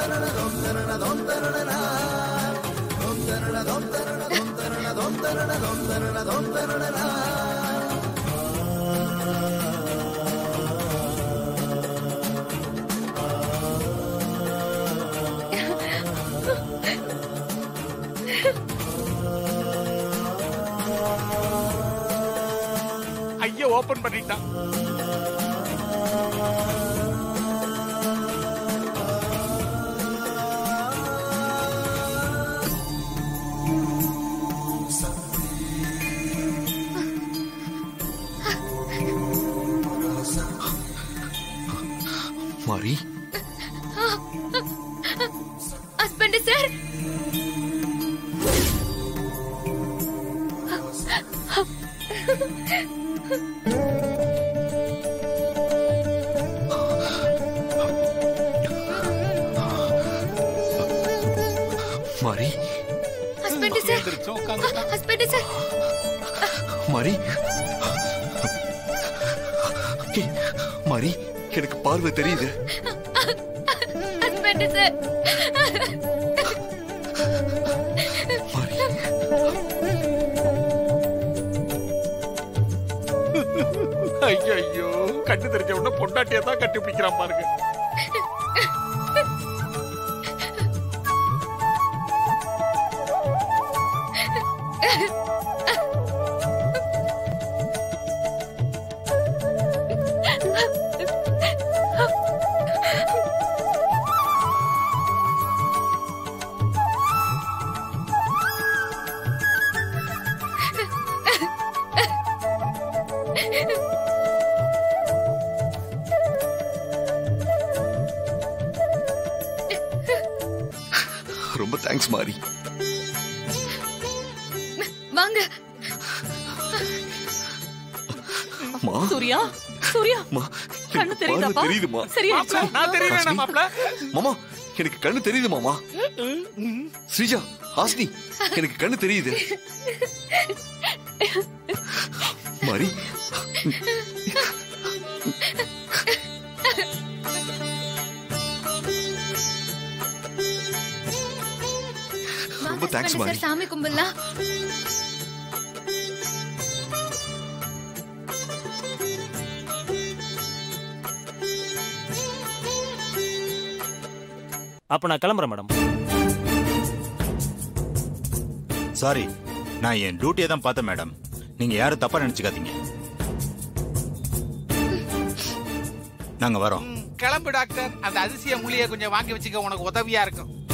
ஐயா ஓபன் பண்ணிட்டான் மாறி ஹஸ்பண்ட் சார் மாறி ஹஸ்பண்ட் சார் எந்திரிச்சு உட்காந்துட்டான் ஹஸ்பண்ட் சார் மாறி ஏய், மாறி எனக்கு பார்வை தெரியுது ஹஸ்பண்ட் சார் மாறி ஐயோ கண்ணு தெரிஞ்ச உடனே பொண்டாட்டியா தான் கட்டி பிடிக்கிறான் பாருங்க ரொம்ப தேங்க்ஸ் மாறி வாங்க மா சூர்யா சூர்யா மா கண்ணு எனக்கு பார்வை தெரியுதாப்பா தெரியுதுமா சரியா மாப்ள, நான் தெரியல மாப்ள மாமா எனக்கு கண்ணு தெரியுது மாமா ஸ்ரீஜா ஹாஸ்னி எனக்கு கண்ணு தெரியுது மாறி ரொம்ப தேங்க்ஸ் husband மாறி சார் சாமி கும்பிடலாம் அப்ப நான் கிளம்புறேன் மேடம் சாரி நான் என் டியூட்டியை தான் பார்த்தேன் மேடம் நீங்க யாரும் தப்பா நினைச்சுக்காதீங்க நாங்க வரோம் கிளம்பு டாக்டர் அந்த அதிசய மூலியை கொஞ்சம் வாங்கி வச்சுக்க உனக்கு உதவியா இருக்கும்